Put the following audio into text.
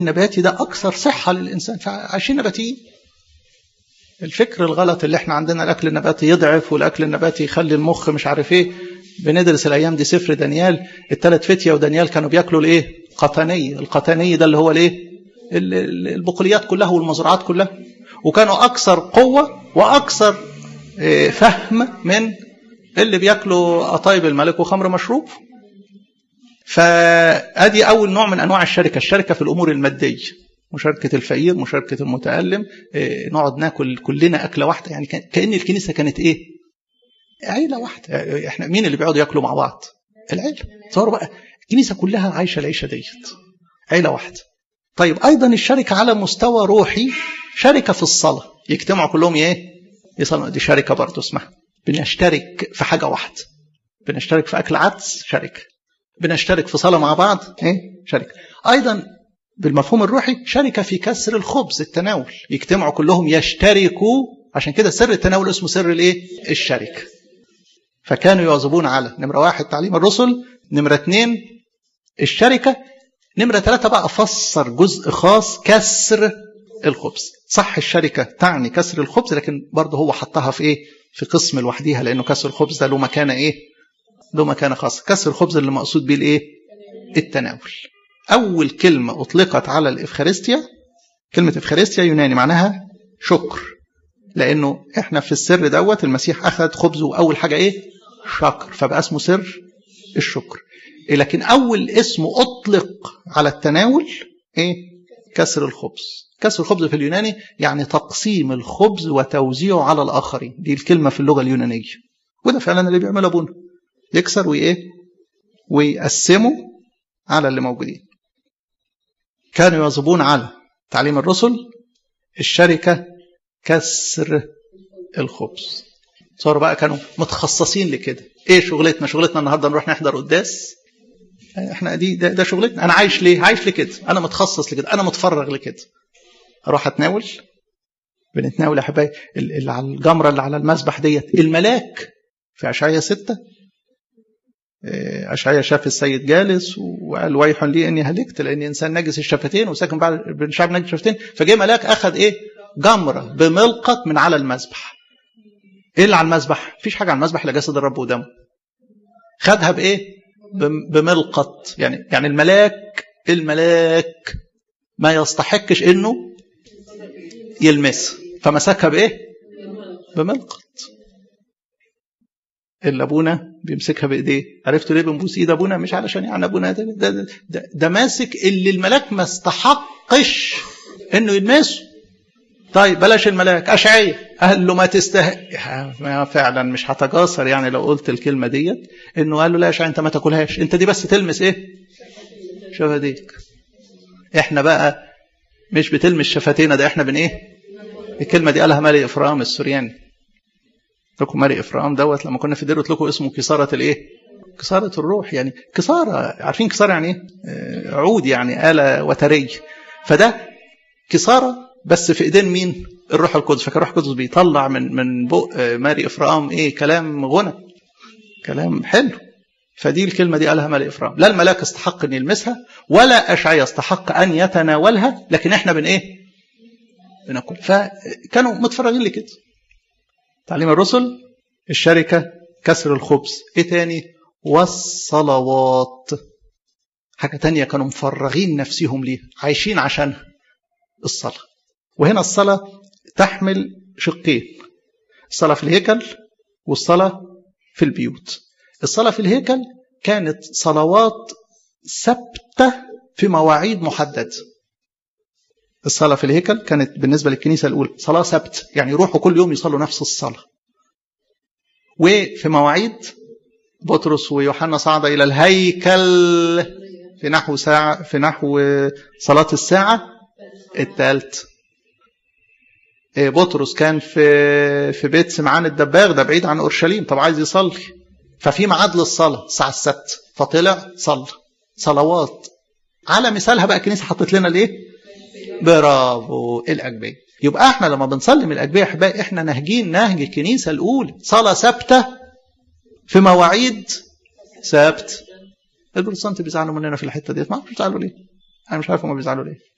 النباتي ده اكثر صحه للانسان فعايشين نباتيين الفكر الغلط اللي احنا عندنا الاكل النباتي يضعف والاكل النباتي يخلي المخ مش عارف ايه بندرس الايام دي سفر دانيال الثلاث فتيه ودانيال كانوا بياكلوا الايه قطني القطني ده اللي هو الايه البقوليات كلها والمزرعات كلها وكانوا اكثر قوه واكثر فهم من اللي بياكلوا قطايب الملك وخمر مشروب فادي اول نوع من انواع الشركه الشركه في الامور الماديه مشاركة الفقير مشاركة المتألم إيه نقعد ناكل كلنا أكلة واحدة يعني كأن الكنيسة كانت إيه عيلة واحدة إحنا مين اللي بيقعدوا ياكلوا مع بعض العيلة تصوروا بقى الكنيسة كلها عايشة العيشة ديت عيلة واحدة طيب أيضا الشركة على مستوى روحي شركة في الصلاة يجتمعوا كلهم إيه يصلوا دي شركة برضه اسمها بنشترك في حاجة واحدة بنشترك في أكل عدس شركة بنشترك في صلاة مع بعض إيه شركة أيضا بالمفهوم الروحي شركة في كسر الخبز التناول يجتمعوا كلهم يشتركوا عشان كده سر التناول اسمه سر الايه الشركة فكانوا يواظبون على نمرة واحد تعليم الرسل نمرة اثنين الشركة نمرة ثلاثة بقى أفسر جزء خاص كسر الخبز صح الشركة تعني كسر الخبز لكن برضه هو حطها في ايه في قسم لوحديها لأنه كسر الخبز ده له مكانة ايه له مكانة خاصة كسر الخبز اللي مقصود بيه الايه التناول أول كلمة أطلقت على الإفخارستيا كلمة إفخارستيا يوناني معناها شكر لأنه إحنا في السر دوت المسيح أخذ خبزه وأول حاجة إيه؟ شكر فبقى اسمه سر الشكر لكن أول اسم أطلق على التناول إيه؟ كسر الخبز كسر الخبز في اليوناني يعني تقسيم الخبز وتوزيعه على الآخرين دي الكلمة في اللغة اليونانية وده فعلا اللي بيعمله أبونا يكسر وإيه؟ ويقسمه على اللي موجودين كانوا يواظبون على تعليم الرسل الشركة كسر الخبز صاروا بقى كانوا متخصصين لكده ايه شغلتنا شغلتنا النهارده نروح نحضر قداس احنا دي ده, ده شغلتنا انا عايش ليه عايش لكده انا متخصص لكده انا متفرغ لكده اروح اتناول بنتناول يا حبايبي اللي على الجمره اللي على المسبح ديت الملاك في اشعياء ستة أشعيا شاف السيد جالس وقال ويح لي إني هلكت لأني إنسان نجس الشفتين وساكن بين شعب نجس الشفتين فجه ملاك أخذ إيه جمرة بملقط من على المذبح إيه اللي على المذبح؟ مفيش حاجة على المذبح إلا جسد الرب ودمه خدها بإيه؟ بملقط يعني يعني الملاك الملاك ما يستحقش إنه يلمس فمسكها بإيه؟ بملقط اللي ابونا بيمسكها بايديه عرفتوا ليه بنبوس ايد ابونا مش علشان يعني ابونا ده, ده, ده, ده, ده ماسك اللي الملاك ما استحقش انه يلمسه طيب بلاش الملاك اشعية قال له ما تستحق فعلا مش هتجاسر يعني لو قلت الكلمه ديت انه قال له لا يا اشعية انت ما تاكلهاش انت دي بس تلمس ايه شفتيك احنا بقى مش بتلمس شفتينا ده احنا بن ايه الكلمه دي قالها مالي افرام السورياني لكم ماري افرام دوت لما كنا في دير قلت لكم اسمه كساره الايه؟ كساره الروح يعني كساره عارفين كساره يعني ايه؟ عود يعني اله وتري فده كساره بس في ايدين مين؟ الروح القدس فكان الروح القدس بيطلع من من بق ماري افرام ايه كلام غنى كلام حلو فدي الكلمه دي قالها ماري افرام لا الملاك استحق ان يلمسها ولا اشعيا استحق ان يتناولها لكن احنا بن ايه؟ بناكل فكانوا متفرغين لكده تعليم الرسل الشركة كسر الخبز ايه تاني والصلوات حاجة تانية كانوا مفرغين نفسهم ليه عايشين عشانها الصلاة وهنا الصلاة تحمل شقين الصلاة في الهيكل والصلاة في البيوت الصلاة في الهيكل كانت صلوات ثابتة في مواعيد محددة الصلاة في الهيكل كانت بالنسبة للكنيسة الأولى صلاة سبت يعني يروحوا كل يوم يصلوا نفس الصلاة وفي مواعيد بطرس ويوحنا صعد إلى الهيكل في نحو ساعة في نحو صلاة الساعة الثالث بطرس كان في في بيت سمعان الدباغ ده بعيد عن اورشليم طب عايز يصلي ففي ميعاد للصلاه الساعه السبت فطلع صلى صلوات على مثالها بقى الكنيسه حطت لنا الايه؟ برافو الاجبيه يبقى احنا لما بنصلي من الاجبيه احبائي احنا ناهجين نهج الكنيسه الاولى صلاه ثابته في مواعيد ثابت البروتستانت بيزعلوا مننا في الحته ديت ما اعرفش بيزعلوا ليه انا مش عارف هم بيزعلوا ليه